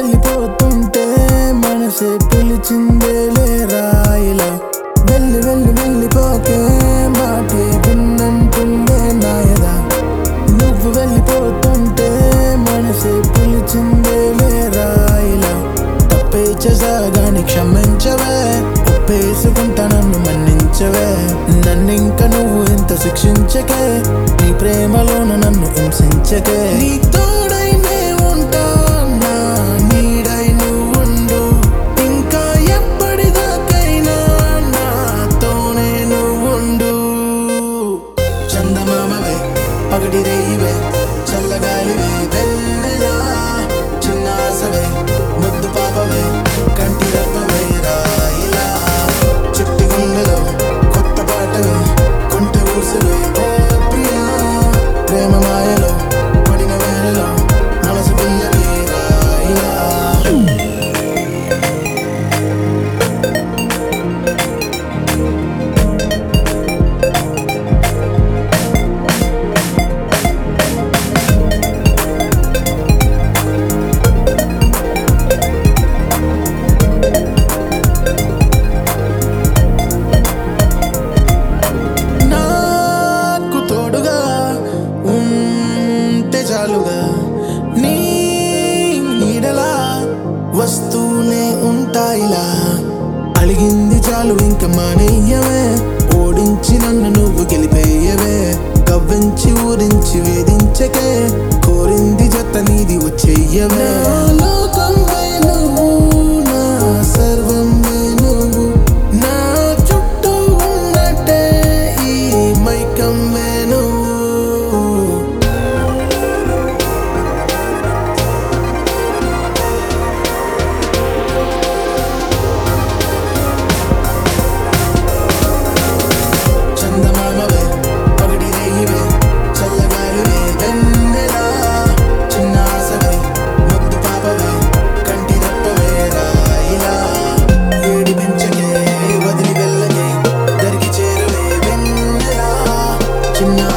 వెళ్ళిపోతుంటే మనసే పిలిచిందే లేరాయిలా వెళ్ళి వెళ్ళి వెళ్ళిపోకే మాటే విన్నంటుందే నాయదా నువ్వు వెళ్ళిపోతుంటే మనసే పిలిచిందే లేరాయిలా తప్పే చేసాగాని క్షమించవే ఒప్పేసుకుంటా నన్ను మన్నించవే నన్నింక నువ్వు ఇంత శిక్షించకే నీ ప్రేమలోన నన్ను హింసించకే నీ తోడైనే ఉంటా నా నీడై నువ్వుండు ఇంకా ఎప్పటిదాకైనా నాతోనే నువ్వుండు చందమామవే పగటి రేయివే చల్లగాలివే వెన్నెలా చిన్న ఆసవే ముద్దు పాపవే కంటి రెప్పవే రాయిలా చిట్టి గుండెలో కొత్త పాటవే కొంటె ఊసవే ఓ ప్రియా ప్రేమ మాయలో పడిన వేళలో మనసు పిల్లకి రాయిలా నాకు తోడుగా ఉంటే చాలుగా నీ నీడలా వస్తూనే ఉంటాయిలా అడిగింది చాలు ఇంక మానేయవే ఓడించి నన్ను నువ్వు గెలిపేయవే కవ్వించి ఊరించి వేధించకే కోరింది జత నీది వచ్చేయవే లోకంవే నువ్వు నా సర్వమే నువ్వు నా చుట్టూ ఉన్నట్టే ఈ మైకమ్మే నువ్వు చందమామవే పగటి రేయివే చల్లగాలివే వెన్నెలా చిన్న ఆసవే ముద్దు పాపవే కంటి రెప్పవే రాయిలా ఏడి పెంచకే వదిలి వెళ్ళకే దరికి చేరవే వెన్నెలా చిన్న